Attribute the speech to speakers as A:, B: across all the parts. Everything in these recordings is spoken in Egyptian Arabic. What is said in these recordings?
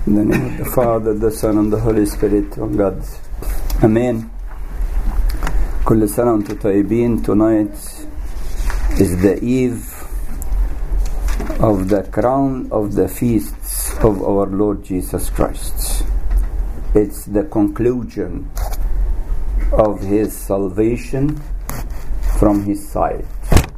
A: In the name of the Father, the Son, and the Holy Spirit, one God. Amen. كل سنة وانتم طيبين. Tonight is the eve of the crown of the feasts of our Lord Jesus Christ. It's the conclusion of his salvation from his side.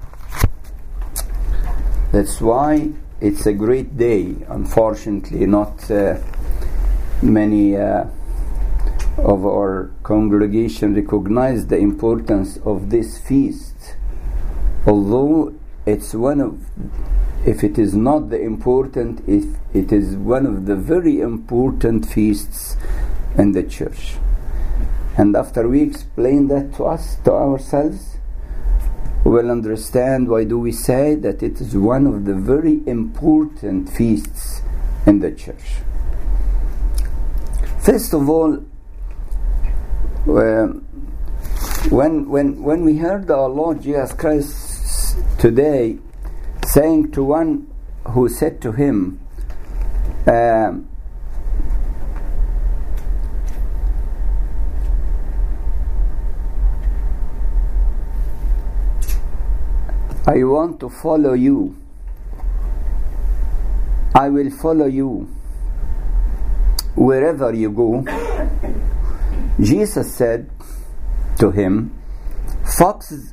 A: That's why it's a great day. Unfortunately, not uh, many uh, of our congregation recognize the importance of this feast. Although it's one of, if it is not the important, if it is one of the very important feasts in the church. And after we explain that to us, to ourselves, we will understand why do we say that it is one of the very important feasts in the church. First of all, uh, when, when, when we heard our Lord Jesus Christ today saying to one who said to him, um, I want to follow you. I will follow you wherever you go. Jesus said to him, Foxes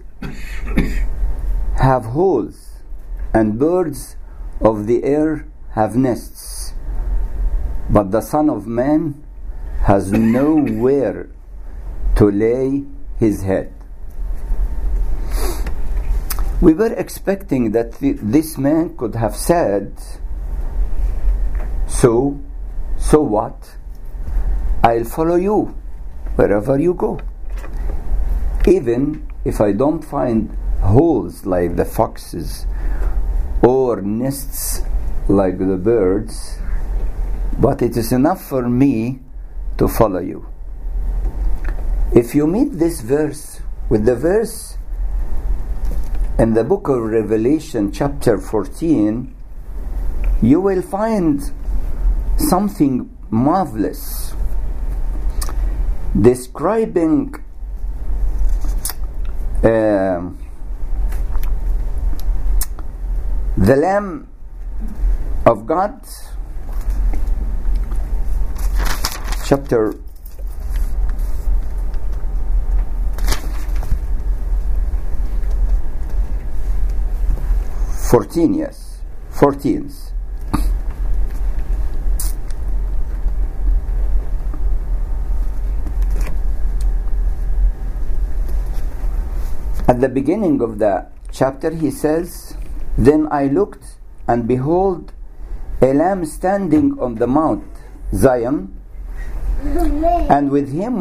A: have holes, and birds of the air have nests, but the Son of Man has nowhere to lay his head. We were expecting that this man could have said, So, so what? I'll follow you wherever you go. Even if I don't find holes like the foxes or nests like the birds, but it is enough for me to follow you. If you meet this verse with the verse in the book of Revelation, chapter 14, you will find something marvelous describing uh, the Lamb of God, chapter 14 yes 14 at the beginning of the chapter he says then i looked and behold a lamb standing on the mount zion and with him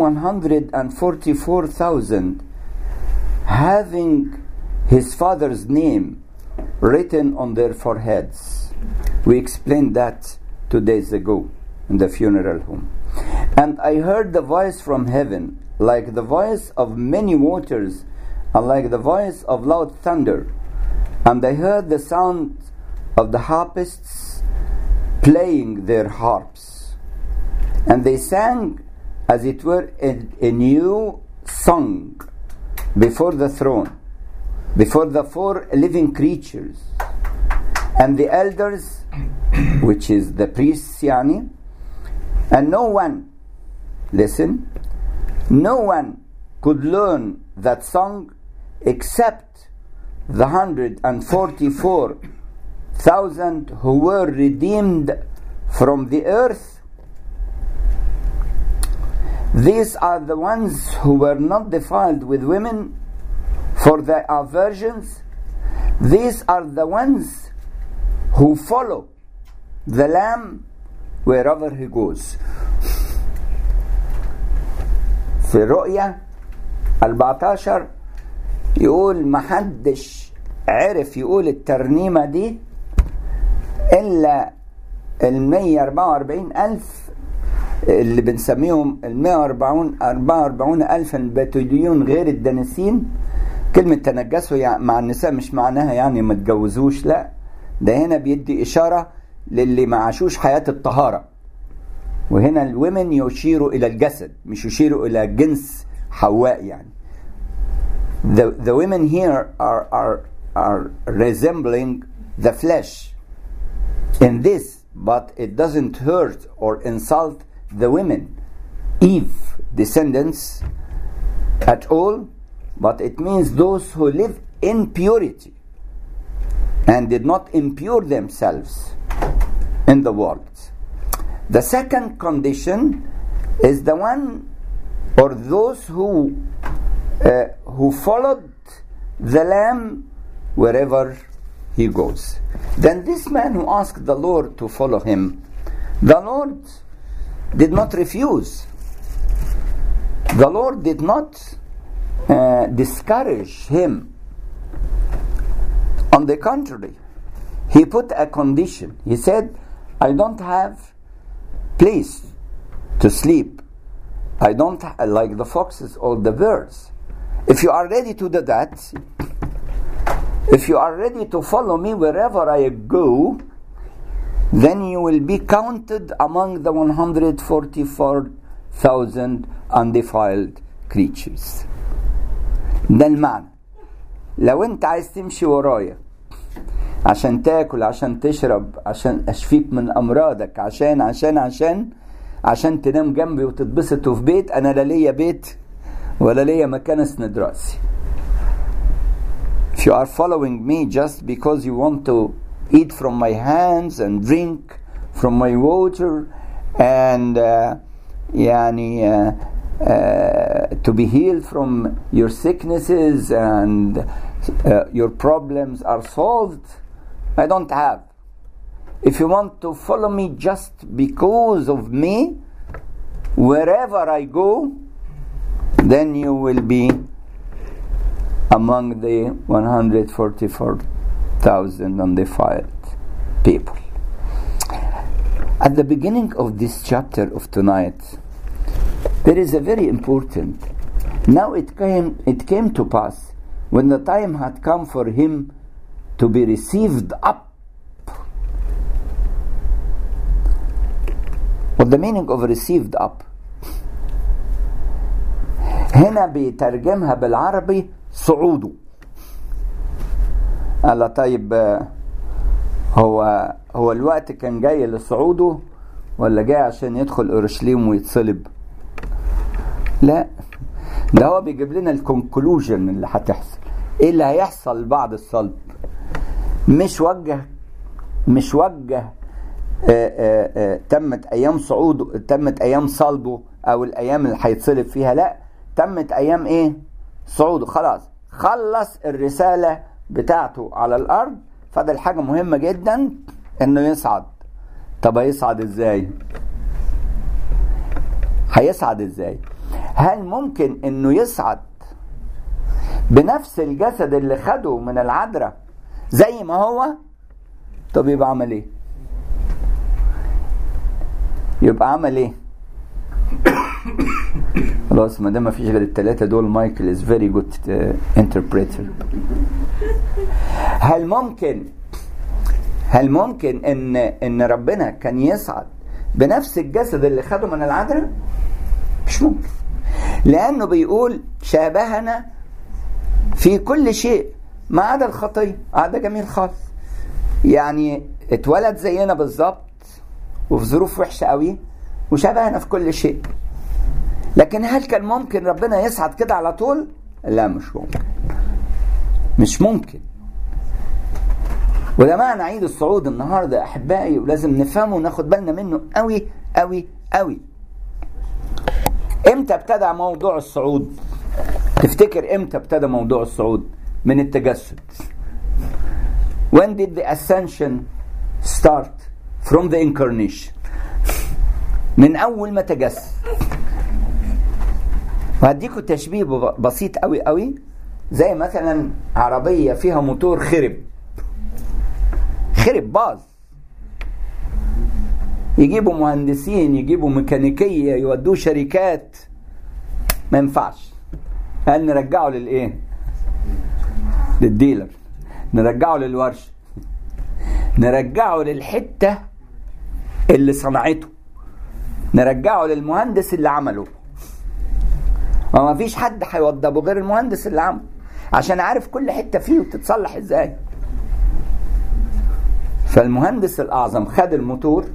A: 144000 having his father's name written on their foreheads. We explained that two days ago in the funeral home. And I heard the voice from heaven, like the voice of many waters, and like the voice of loud thunder. And I heard the sound of the harpists playing their harps. And they sang, as it were, a, a new song before the throne before the four living creatures and the elders, which is the priests, yani, and no one, listen, no one could learn that song except the 144,000 who were redeemed from the earth. These are the ones who were not defiled with women for the aversions, these are the ones who follow the Lamb wherever he goes. في رؤية 14 يقول محدش عرف يقول الترنيمة دي إلا ال 144 ألف اللي بنسميهم ال 140 44 ألف البتوليون غير الدنسين كلمة تنجسوا يعني مع النساء مش معناها يعني ما تجوزوش لا ده هنا بيدي إشارة للي ما عاشوش حياة الطهارة وهنا الومن يشير إلى الجسد مش يشير إلى جنس حواء يعني the, the women here are, are, are resembling the flesh in this but it doesn't hurt or insult the women Eve descendants at all but it means those who live in purity and did not impure themselves in the world. The second condition is the one or those who uh, who followed the lamb wherever he goes. Then this man who asked the Lord to follow him, the Lord did not refuse. The Lord did not uh, discourage him. On the contrary, he put a condition. He said, I don't have place to sleep. I don't ha- like the foxes or the birds. If you are ready to do that, if you are ready to follow me wherever I go, then you will be counted among the 144,000 undefiled creatures. ده المعنى لو انت عايز تمشي ورايا عشان تاكل عشان تشرب عشان اشفيك من امراضك عشان عشان عشان عشان تنام جنبي وتتبسط في بيت انا لا ليا بيت ولا ليا مكان اسند راسي If you are following me just because you want to eat from my hands and drink from my water and uh, يعني uh, uh, to be healed from your sicknesses and uh, your problems are solved, I don't have. If you want to follow me just because of me, wherever I go, then you will be among the 144,000 undefiled people. At the beginning of this chapter of tonight, there is a very important. Now it came, it came to pass when the time had come for him to be received up. What the meaning of received up? هنا بيترجمها بالعربي صعوده قال طيب هو هو الوقت كان جاي لصعوده ولا جاي عشان يدخل اورشليم ويتصلب لا ده هو بيجيب لنا الكونكلوجن اللي هتحصل ايه اللي هيحصل بعد الصلب مش وجه مش وجه آآ آآ تمت ايام صعوده تمت ايام صلبه او الايام اللي هيتصلب فيها لا تمت ايام ايه صعوده خلاص خلص الرساله بتاعته على الارض فضل حاجه مهمه جدا انه يصعد طب هيصعد ازاي هيصعد ازاي هل ممكن انه يصعد بنفس الجسد اللي خده من العذراء زي ما هو طب يبقى عمل ايه يبقى عمل ايه خلاص ما دام مفيش غير الثلاثه دول مايكل از فيري جود انتربريتر هل ممكن هل ممكن ان ان ربنا كان يصعد بنفس الجسد اللي خده من العذراء مش ممكن لانه بيقول شابهنا في كل شيء ما عدا الخطيه عدا جميل خالص يعني اتولد زينا بالظبط وفي ظروف وحشه قوي وشبهنا في كل شيء لكن هل كان ممكن ربنا يصعد كده على طول لا مش ممكن مش ممكن وده معنى عيد الصعود النهارده احبائي ولازم نفهمه وناخد بالنا منه قوي قوي قوي امتى ابتدى موضوع الصعود تفتكر امتى ابتدى موضوع الصعود من التجسد when did the ascension start from the incarnation من اول ما تجسد وهديكوا تشبيه بسيط قوي قوي زي مثلا عربيه فيها موتور خرب خرب باظ يجيبوا مهندسين يجيبوا ميكانيكيه يودوه شركات ما ينفعش قال نرجعه للايه للديلر نرجعه للورشه نرجعه للحته اللي صنعته نرجعه للمهندس اللي عمله ما فيش حد هيوضبه غير المهندس اللي عمله عشان عارف كل حته فيه وتتصلح ازاي فالمهندس الاعظم خد الموتور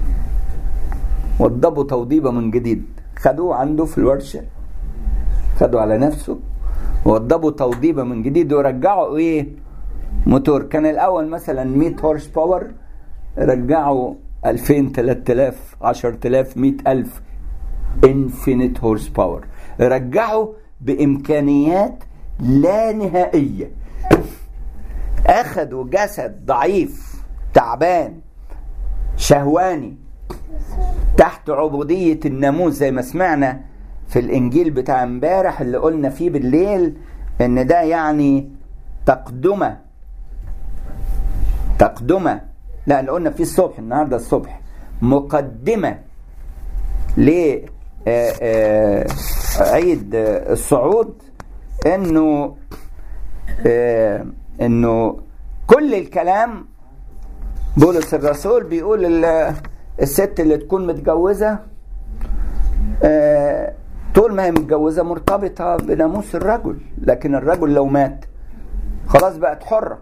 A: وضبه توضيبه من جديد خدوه عنده في الورشه خدوا على نفسه وضبوا توضيبه من جديد ورجعوا ايه موتور كان الاول مثلا 100 هورس باور رجعوا 2000 3000 10000 100000 انفينيت هورس باور رجعوا بامكانيات لا نهائيه اخذوا جسد ضعيف تعبان شهواني تحت عبوديه الناموس زي ما سمعنا في الانجيل بتاع امبارح اللي قلنا فيه بالليل ان ده يعني تقدمه تقدمه لا اللي قلنا فيه الصبح النهارده الصبح مقدمه ل عيد الصعود انه انه كل الكلام بولس الرسول بيقول الست اللي تكون متجوزه طول ما هي متجوزه مرتبطه بناموس الرجل لكن الرجل لو مات خلاص بقت حره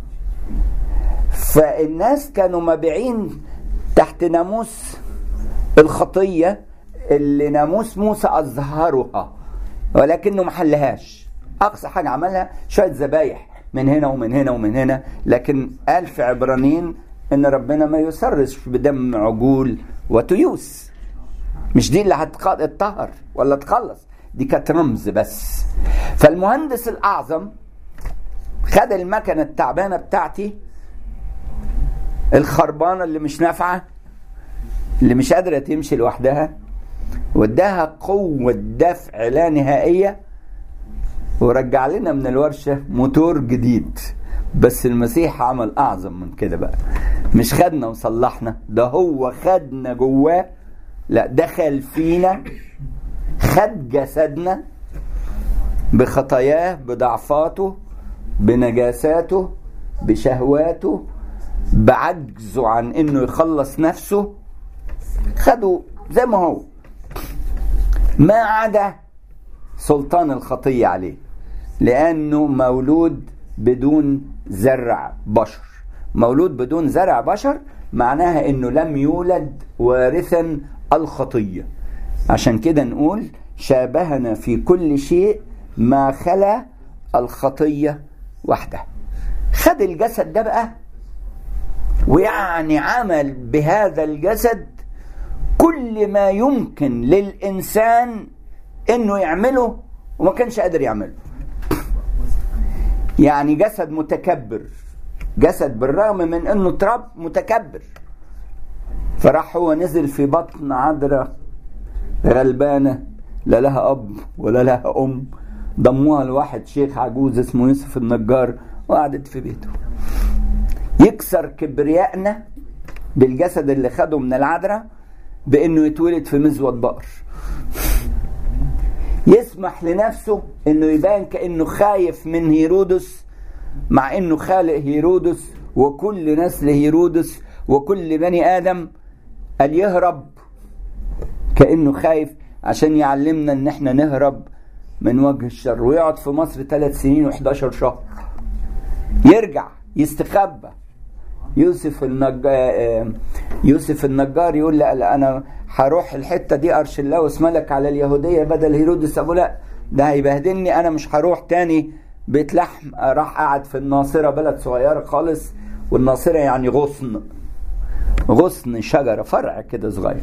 A: فالناس كانوا مبيعين تحت ناموس الخطيه اللي ناموس موسى اظهرها ولكنه ما حلهاش اقصى حاجه عملها شويه ذبايح من هنا ومن هنا ومن هنا لكن قال في عبرانيين ان ربنا ما يسرش بدم عجول وتيوس مش دي اللي هتطهر ولا تخلص دي كانت رمز بس فالمهندس الاعظم خد المكنه التعبانه بتاعتي الخربانه اللي مش نافعه اللي مش قادره تمشي لوحدها واداها قوه دفع لا نهائيه ورجع لنا من الورشه موتور جديد بس المسيح عمل اعظم من كده بقى مش خدنا وصلحنا ده هو خدنا جواه لا دخل فينا خد جسدنا بخطاياه بضعفاته بنجاساته بشهواته بعجزه عن انه يخلص نفسه خده زي ما هو ما عدا سلطان الخطية عليه لأنه مولود بدون زرع بشر مولود بدون زرع بشر معناها انه لم يولد وارثا الخطيه عشان كده نقول شابهنا في كل شيء ما خلا الخطيه وحدها خد الجسد ده بقى ويعني عمل بهذا الجسد كل ما يمكن للانسان انه يعمله وما كانش قادر يعمله يعني جسد متكبر جسد بالرغم من انه تراب متكبر فراح هو نزل في بطن عذراء غلبانه لا لها اب ولا لها ام ضموها لواحد شيخ عجوز اسمه يوسف النجار وقعدت في بيته يكسر كبريائنا بالجسد اللي خده من العذراء بانه يتولد في مزود بقر يسمح لنفسه انه يبان كانه خايف من هيرودس مع انه خالق هيرودس وكل نسل هيرودس وكل بني ادم قال يهرب كانه خايف عشان يعلمنا ان احنا نهرب من وجه الشر ويقعد في مصر ثلاث سنين و11 شهر يرجع يستخبى يوسف النجار يوسف النجار يقول لا, لا انا هروح الحته دي ارشلاوس ملك على اليهوديه بدل هيرودس ابو لا ده هيبهدلني انا مش هروح تاني بيت لحم راح قعد في الناصره بلد صغيره خالص والناصره يعني غصن غصن شجره فرع كده صغير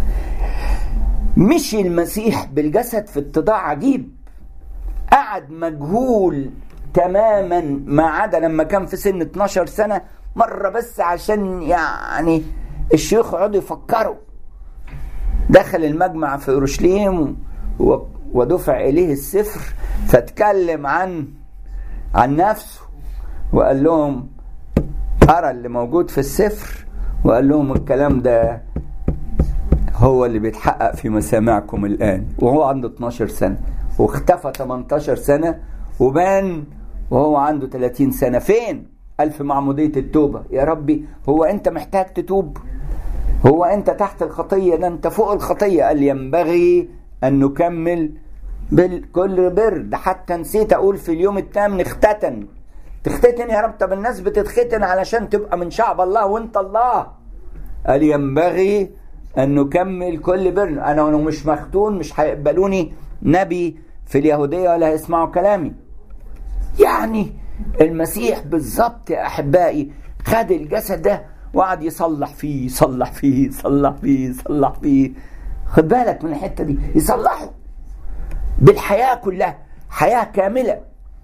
A: مشي المسيح بالجسد في اتضاع عجيب قعد مجهول تماما ما عدا لما كان في سن 12 سنه مره بس عشان يعني الشيوخ يقعدوا يفكروا دخل المجمع في اورشليم ودفع اليه السفر فاتكلم عن عن نفسه وقال لهم ارى اللي موجود في السفر وقال لهم الكلام ده هو اللي بيتحقق في مسامعكم الان وهو عنده 12 سنه واختفى 18 سنه وبان وهو عنده 30 سنه فين قال في معموديه التوبه يا ربي هو انت محتاج تتوب هو انت تحت الخطيه ده انت فوق الخطيه قال ينبغي ان نكمل بالكل بر ده حتى نسيت اقول في اليوم الثامن اختتن تختتن يا رب طب الناس بتتختن علشان تبقى من شعب الله وانت الله قال ينبغي ان نكمل كل بر انا لو مش مختون مش هيقبلوني نبي في اليهوديه ولا هيسمعوا كلامي يعني المسيح بالظبط يا احبائي خد الجسد ده وقعد يصلح فيه يصلح فيه يصلح فيه يصلح فيه خد بالك من الحته دي يصلحه بالحياه كلها حياه كامله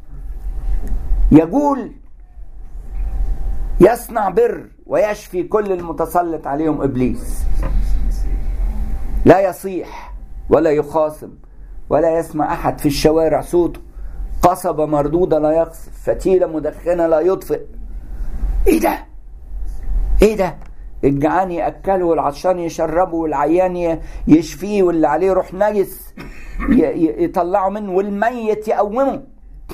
A: يقول يصنع بر ويشفي كل المتسلط عليهم ابليس لا يصيح ولا يخاصم ولا يسمع احد في الشوارع صوته قصبة مردودة لا يقصف فتيلة مدخنة لا يطفئ ايه ده ايه ده الجعان ياكله والعطشان يشربه والعيان يشفيه واللي عليه روح نجس يطلعه منه والميت يقومه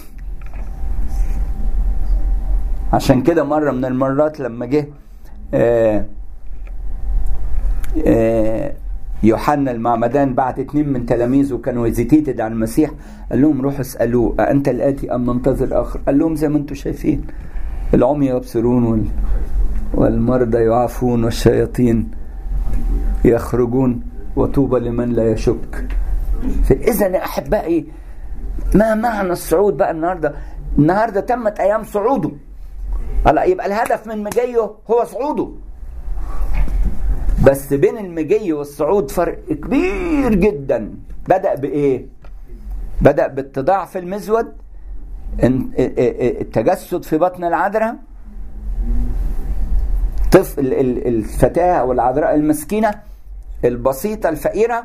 A: عشان كده مرة من المرات لما جه آه آه يوحنا المعمدان بعت اتنين من تلاميذه كانوا هيزيتيتد عن المسيح قال لهم روحوا اسالوه أأنت الآتي أم ننتظر آخر؟ قال لهم زي ما أنتم شايفين العمي يبصرون وال... والمرضى يعافون والشياطين يخرجون وطوبى لمن لا يشك فإذا يا أحبائي ما معنى الصعود بقى النهارده؟ النهارده تمت أيام صعوده هلا يبقى الهدف من مجيه هو صعوده بس بين المجي والصعود فرق كبير جدا بدأ بإيه؟ بدأ باتضاع في المزود التجسد في بطن العذراء طفل الفتاة أو العذراء المسكينة البسيطة الفقيرة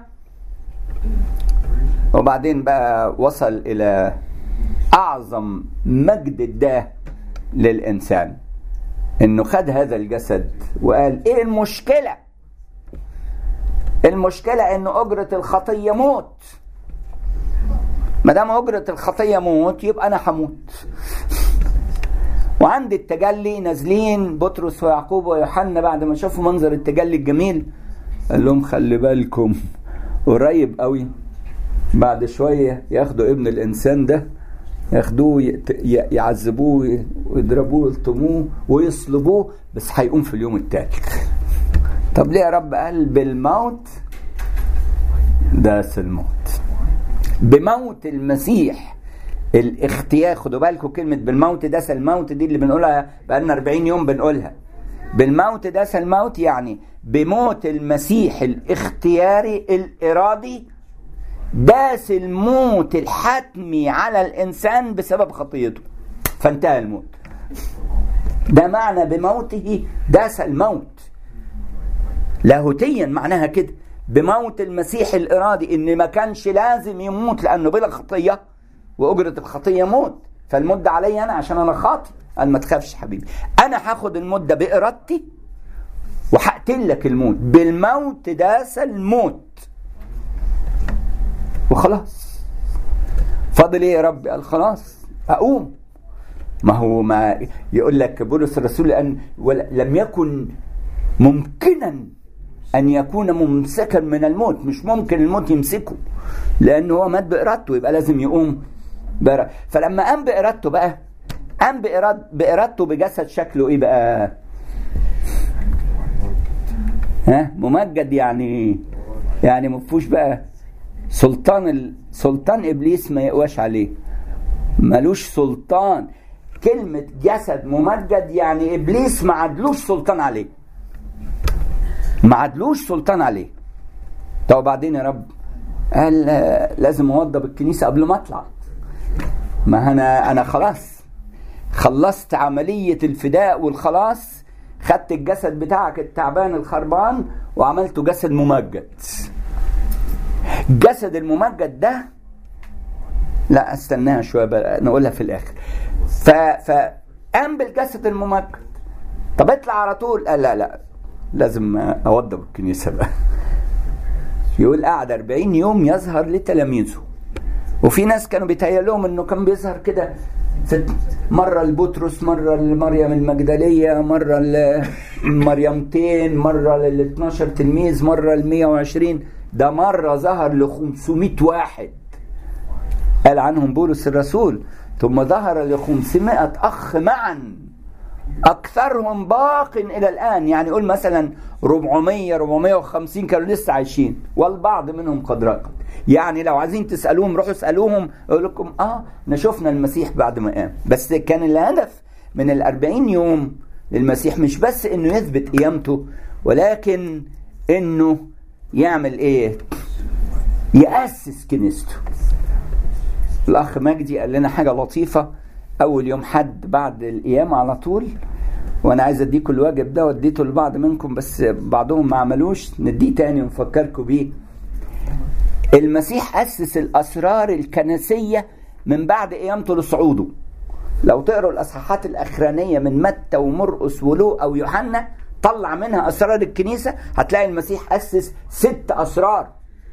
A: وبعدين بقى وصل إلى أعظم مجد اداه للإنسان إنه خد هذا الجسد وقال إيه المشكلة؟ المشكلة إن أجرة الخطية موت ما دام أجرة الخطية موت يبقى أنا هموت وعند التجلي نازلين بطرس ويعقوب ويوحنا بعد ما شافوا منظر التجلي الجميل قال لهم خلي بالكم قريب قوي بعد شوية ياخدوا ابن الإنسان ده ياخدوه يعذبوه ويضربوه ويلطموه ويصلبوه بس هيقوم في اليوم الثالث طب ليه يا رب قال بالموت داس الموت بموت المسيح الاختيار خدوا بالكم كلمة بالموت داس الموت دي اللي بنقولها بقالنا 40 يوم بنقولها بالموت داس الموت يعني بموت المسيح الاختياري الإرادي داس الموت الحتمي على الإنسان بسبب خطيته فانتهى الموت ده معنى بموته داس الموت لاهوتيا معناها كده بموت المسيح الإرادي إن ما كانش لازم يموت لأنه بلا خطية وأجرة الخطية موت فالمدة علي أنا عشان أنا خاطي قال ما تخافش حبيبي أنا هاخد المدة بإرادتي وهقتل لك الموت بالموت داس الموت وخلاص فاضل ايه يا رب قال خلاص اقوم ما هو ما يقول لك بولس الرسول لان لم يكن ممكنا ان يكون ممسكا من الموت مش ممكن الموت يمسكه لانه هو مات بارادته يبقى لازم يقوم بإرادة. فلما قام بارادته بقى قام بإراد بارادته بجسد شكله ايه بقى ها ممجد يعني يعني ما فيهوش بقى سلطان ال... سلطان ابليس ما يقواش عليه ملوش سلطان كلمة جسد ممجد يعني ابليس ما عدلوش سلطان عليه ما عدلوش سلطان عليه طب وبعدين يا رب قال لازم اوضب الكنيسة قبل ما اطلع ما انا انا خلاص خلصت عملية الفداء والخلاص خدت الجسد بتاعك التعبان الخربان وعملته جسد ممجد الجسد الممجد ده لا استناها شويه بقى نقولها في الاخر ف فقام بالجسد الممجد طب اطلع على طول قال لا لا لازم اوضب الكنيسه بقى يقول قعد 40 يوم يظهر لتلاميذه وفي ناس كانوا بيتهيأ لهم انه كان بيظهر كده ست مرة لبطرس مرة لمريم المجدلية مرة لمريمتين مرة لل 12 تلميذ مرة ل 120 ده مرة ظهر ل 500 واحد قال عنهم بولس الرسول ثم ظهر ل 500 أخ معا أكثرهم باق إلى الآن يعني قول مثلا 400 450 كانوا لسه عايشين والبعض منهم قد رقد يعني لو عايزين تسألوهم روحوا اسألوهم يقول لكم آه احنا شفنا المسيح بعد ما قام بس كان الهدف من الأربعين يوم للمسيح مش بس إنه يثبت قيامته ولكن إنه يعمل إيه يأسس كنيسته الأخ مجدي قال لنا حاجة لطيفة أول يوم حد بعد القيامة على طول وانا عايز اديكم الواجب ده واديته لبعض منكم بس بعضهم ما عملوش نديه تاني ونفكركم بيه المسيح اسس الاسرار الكنسيه من بعد قيامته لصعوده لو تقروا الاصحاحات الاخرانيه من متى ومرقس ولوقا ويوحنا طلع منها اسرار الكنيسه هتلاقي المسيح اسس ست اسرار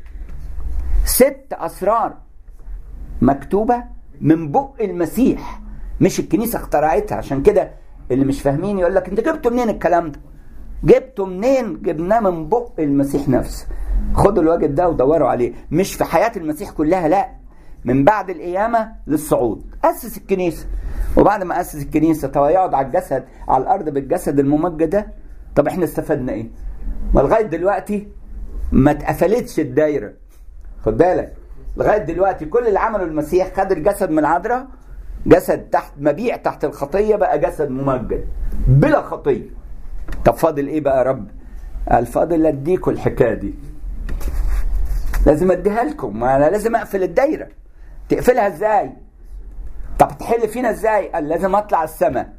A: ست اسرار مكتوبه من بق المسيح مش الكنيسه اخترعتها عشان كده اللي مش فاهمين يقول لك انت جبته منين الكلام ده جبته منين جبناه من بق المسيح نفسه خدوا الواجب ده ودوروا عليه مش في حياة المسيح كلها لا من بعد القيامة للصعود أسس الكنيسة وبعد ما أسس الكنيسة طب يقعد على الجسد على الأرض بالجسد الممجد ده طب احنا استفدنا ايه ما لغاية دلوقتي ما اتقفلتش الدايرة خد بالك لغاية دلوقتي كل اللي عمله المسيح خد الجسد من العذراء جسد تحت مبيع تحت الخطية بقى جسد ممجد بلا خطية طب فاضل ايه بقى يا رب قال فاضل اديكم الحكاية دي لازم اديها لكم ما انا لازم اقفل الدايره تقفلها ازاي طب تحل فينا ازاي قال لازم اطلع السماء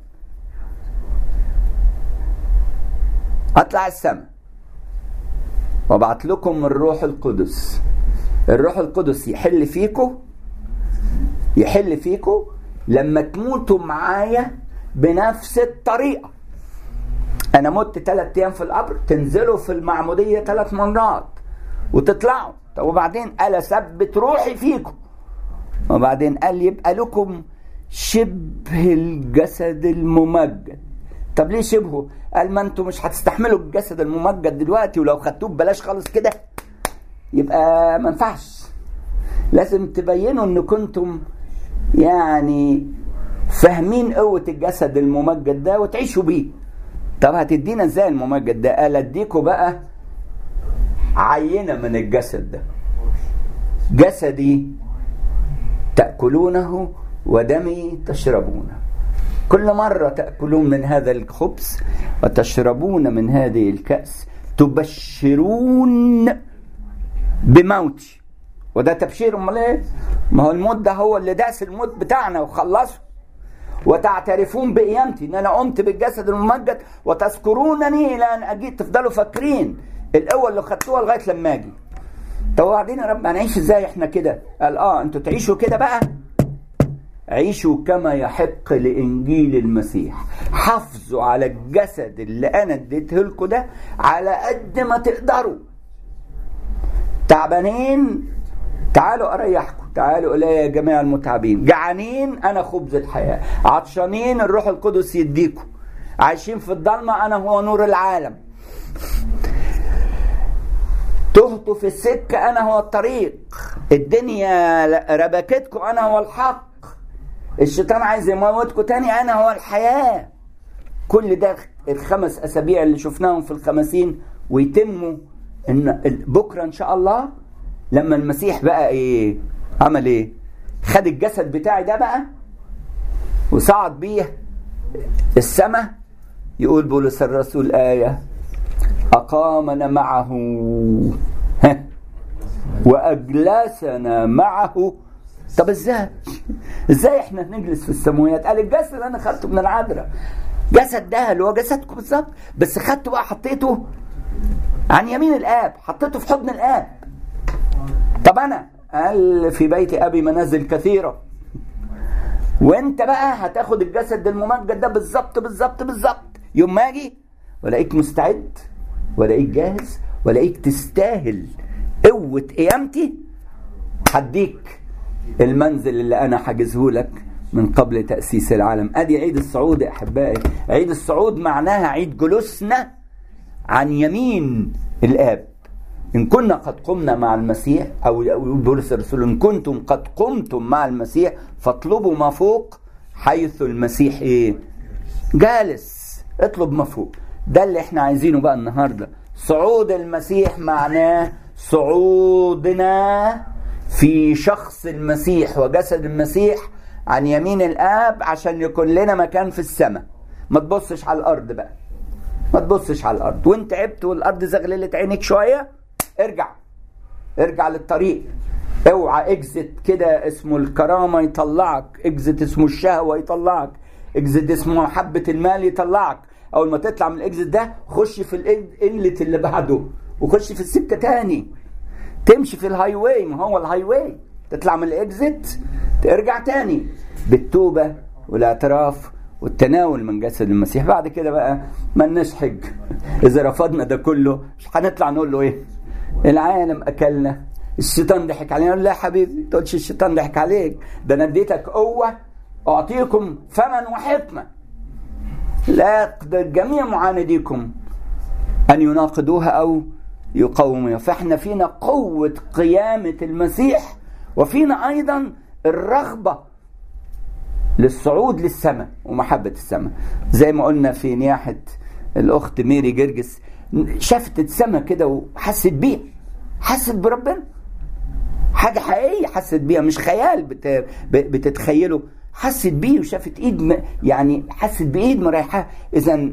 A: اطلع السماء وابعت لكم الروح القدس الروح القدس يحل فيكم يحل فيكم لما تموتوا معايا بنفس الطريقه انا مت ثلاث ايام في القبر تنزلوا في المعموديه ثلاث مرات وتطلعوا طب وبعدين قال اثبت روحي فيكم وبعدين قال يبقى لكم شبه الجسد الممجد طب ليه شبهه قال ما انتم مش هتستحملوا الجسد الممجد دلوقتي ولو خدتوه ببلاش خالص كده يبقى ما ينفعش لازم تبينوا ان كنتم يعني فاهمين قوة الجسد الممجد ده وتعيشوا بيه طب هتدينا ازاي الممجد ده قال اديكوا بقى عينة من الجسد ده جسدي تأكلونه ودمي تشربونه كل مرة تأكلون من هذا الخبز وتشربون من هذه الكأس تبشرون بموتي وده تبشير امال ايه؟ ما هو الموت ده هو اللي داس الموت بتاعنا وخلصه وتعترفون بقيامتي ان انا قمت بالجسد الممجد وتذكرونني الى ان اجيت تفضلوا فاكرين القوه اللي خدتوها لغايه لما اجي طب وبعدين يا رب هنعيش ازاي احنا كده قال اه انتوا تعيشوا كده بقى عيشوا كما يحق لانجيل المسيح حافظوا على الجسد اللي انا اديته لكم ده على قد ما تقدروا تعبانين تعالوا اريحكم تعالوا الي يا جميع المتعبين جعانين انا خبز الحياه عطشانين الروح القدس يديكم عايشين في الضلمه انا هو نور العالم تهتوا في السكه انا هو الطريق الدنيا ربكتكم انا هو الحق الشيطان عايز يموتكم تاني انا هو الحياه كل ده الخمس اسابيع اللي شفناهم في الخمسين ويتموا ان بكره ان شاء الله لما المسيح بقى ايه عمل ايه خد الجسد بتاعي ده بقى وصعد بيه السماء يقول بولس الرسول آية أقامنا معه وأجلسنا معه طب ازاي ازاي احنا نجلس في السماويات قال الجسد اللي انا خدته من العذراء جسد ده اللي هو جسدكم بالظبط بس خدته بقى حطيته عن يمين الاب حطيته في حضن الاب طب انا قال في بيت ابي منازل كثيره وانت بقى هتاخد الجسد الممجد ده بالظبط بالظبط بالظبط يوم ما اجي والاقيك مستعد والاقيك جاهز والاقيك تستاهل قوه قيامتي هديك المنزل اللي انا حاجزه لك من قبل تأسيس العالم أدي عيد الصعود يا أحبائي عيد الصعود معناها عيد جلوسنا عن يمين الآب إن كنا قد قمنا مع المسيح أو بولس الرسول إن كنتم قد قمتم مع المسيح فاطلبوا ما فوق حيث المسيح إيه جالس اطلب ما فوق ده اللي احنا عايزينه بقى النهارده صعود المسيح معناه صعودنا في شخص المسيح وجسد المسيح عن يمين الاب عشان يكون لنا مكان في السماء ما تبصش على الارض بقى ما تبصش على الارض وانت تعبت والارض زغللت عينك شويه ارجع ارجع للطريق اوعى اكزت كده اسمه الكرامه يطلعك اكزت اسمه الشهوه يطلعك اكزت اسمه محبه المال يطلعك اول ما تطلع من الاكزت ده خش في الانلت اللي بعده وخش في السكه تاني تمشي في الهاي واي ما هو الهاي واي تطلع من الاكزت ترجع تاني بالتوبه والاعتراف والتناول من جسد المسيح بعد كده بقى ملناش حج اذا رفضنا ده كله مش هنطلع نقول له ايه العالم اكلنا الشيطان ضحك علينا لا يا حبيبي تقولش الشيطان ضحك عليك ده انا اديتك قوه اعطيكم ثمن وحكمه لا يقدر جميع معانديكم ان يناقضوها او يقاوموها فاحنا فينا قوه قيامه المسيح وفينا ايضا الرغبه للصعود للسماء ومحبه السماء زي ما قلنا في نياحه الاخت ميري جرجس شافت السماء كده وحست بيها حست بربنا حاجة حقيقية حست بيها مش خيال بت... بتتخيله حست بيه وشافت ايد م... يعني حست بايد مريحة اذا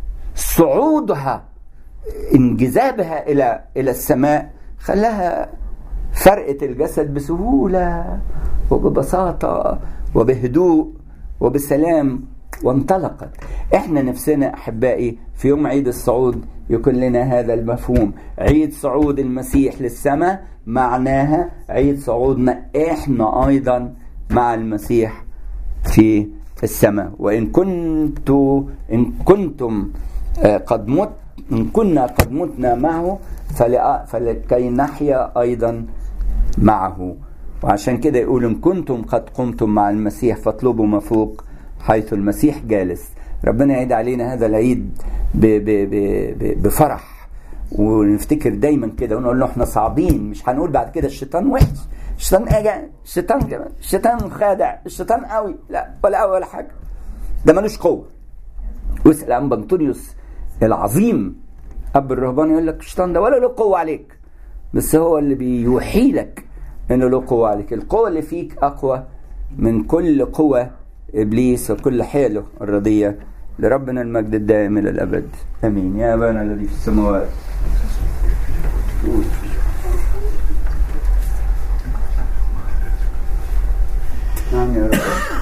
A: صعودها انجذابها الى الى السماء خلاها فرقت الجسد بسهولة وببساطة وبهدوء وبسلام وانطلقت احنا نفسنا احبائي في يوم عيد الصعود يكون لنا هذا المفهوم عيد صعود المسيح للسماء معناها عيد صعودنا احنا ايضا مع المسيح في السماء وان كنت ان كنتم قد مت ان كنا قد متنا معه فلكي نحيا ايضا معه وعشان كده يقول ان كنتم قد قمتم مع المسيح فاطلبوا ما فوق حيث المسيح جالس ربنا يعيد علينا هذا العيد ب ب ب بفرح ونفتكر دايما كده ونقول له احنا صعبين مش هنقول بعد كده الشيطان وحش الشيطان اجا الشيطان كمان الشيطان خادع الشيطان قوي لا ولا ولا حاجه ده ملوش قوه واسال عن بنطونيوس العظيم اب الرهبان يقول لك الشيطان ده ولا له قوه عليك بس هو اللي بيوحي لك انه له قوه عليك القوه اللي فيك اقوى من كل قوه ابليس وكل حيله الرضيه لربنا المجد الدائم الى الابد امين يا ابانا الذي في السماوات نعم يا رب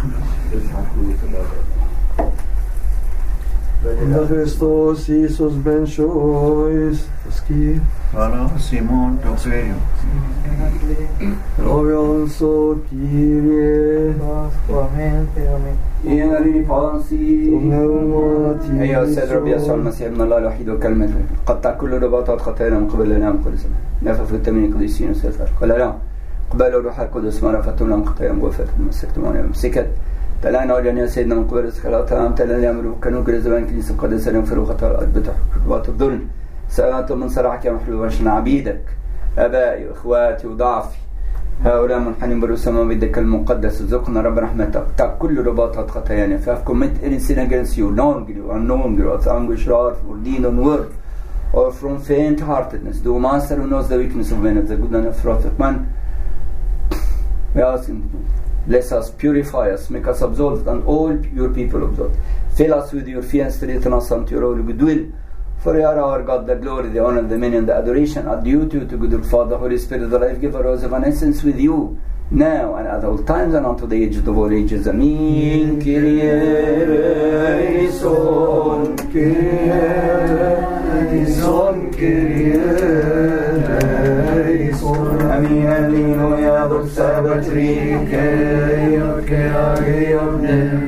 B: Under Christos Jesus ben choice Ski
C: Hvala Simon Toperio.
B: Glorioso Kyrie
A: يا فانسي
B: Pneumati
A: أيها السيد رب يسوع المسيح ابن الله الوحيد وكلمة قطع كل رباطات خطايانا من قبل لنا من كل سنة نفى في التمين قديسين وسيطر قال لا قبلوا الروح القدس ما رفتم لهم خطايا وفاة مسكتم وانا مسكت تلانا وجن يا سيدنا من قبل الصلاة تلانا يعملوا كانوا كل زمان كنيسة قدسة ينفروا خطايا الأرض بتح رباط الظلم سألتم من صراحك يا محلول عشان عبيدك أبائي وإخواتي وضعفي هؤلاء منحنين برؤوسهم بيدك المقدس ارزقنا رب رحمتك اقطع كل رباطات خطايانا if I have committed any sin against you knowingly or unknowingly or anguish wrath or deed and word or from faint heartedness the master who knows the weakness of men and the good and of wrath of man we ask him bless us purify us make us absolved and all your people absolved fill us with your fear and strengthen us unto your holy goodwill For you are our God, the glory, the honor, the dominion, the adoration are due to you, to good Father, Holy Spirit, the life giver, rose of an essence with you, now and at all times and unto the age of all ages. Amen. Kyrie eleison.
B: Kyrie eleison Kyrie eleison
A: Amen. Alleluia. Dom
B: Sabbatrike Ioke Agia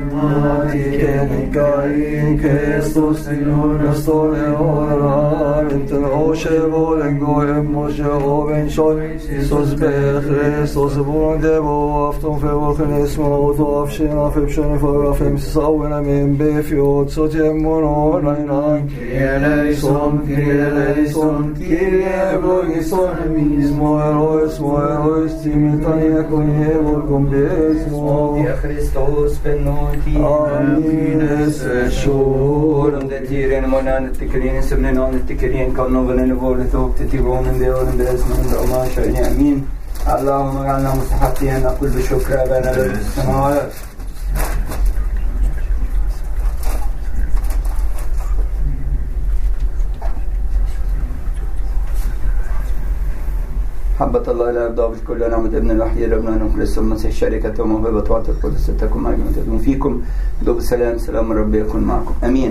B: Pneumatike Nikain Kestos Ilona Stole Orar Enten Oshe Volen Goem Moshe Oven Shol Isos Bechres Bonde Bo Afton Fevochen Esmo Oto Afshen Afeb Shone For Afem Sawen Amen Befiot Sotem Mono Nainan Eleison Eleison Kyrie Eloison Mismo Elois Mo Elois Timitania Konye Volkom Besmo
A: Ja Christus benoti.
B: Amin Eseshur
A: Oren det tiren monan tikrin som den on tikrin kan någon en vård upp till tillgången det oren det som under ma shani amin. اللهم اجعلنا مستحقين نقول بشكر ابانا الذي في السماوات حبة الله لا يرضى بالكل نعمة ابن الوحيد ربنا نخلص المسيح الشركة وموهبة وعطى القدس تكون معكم فيكم دوب السلام سلام ربي يكون معكم امين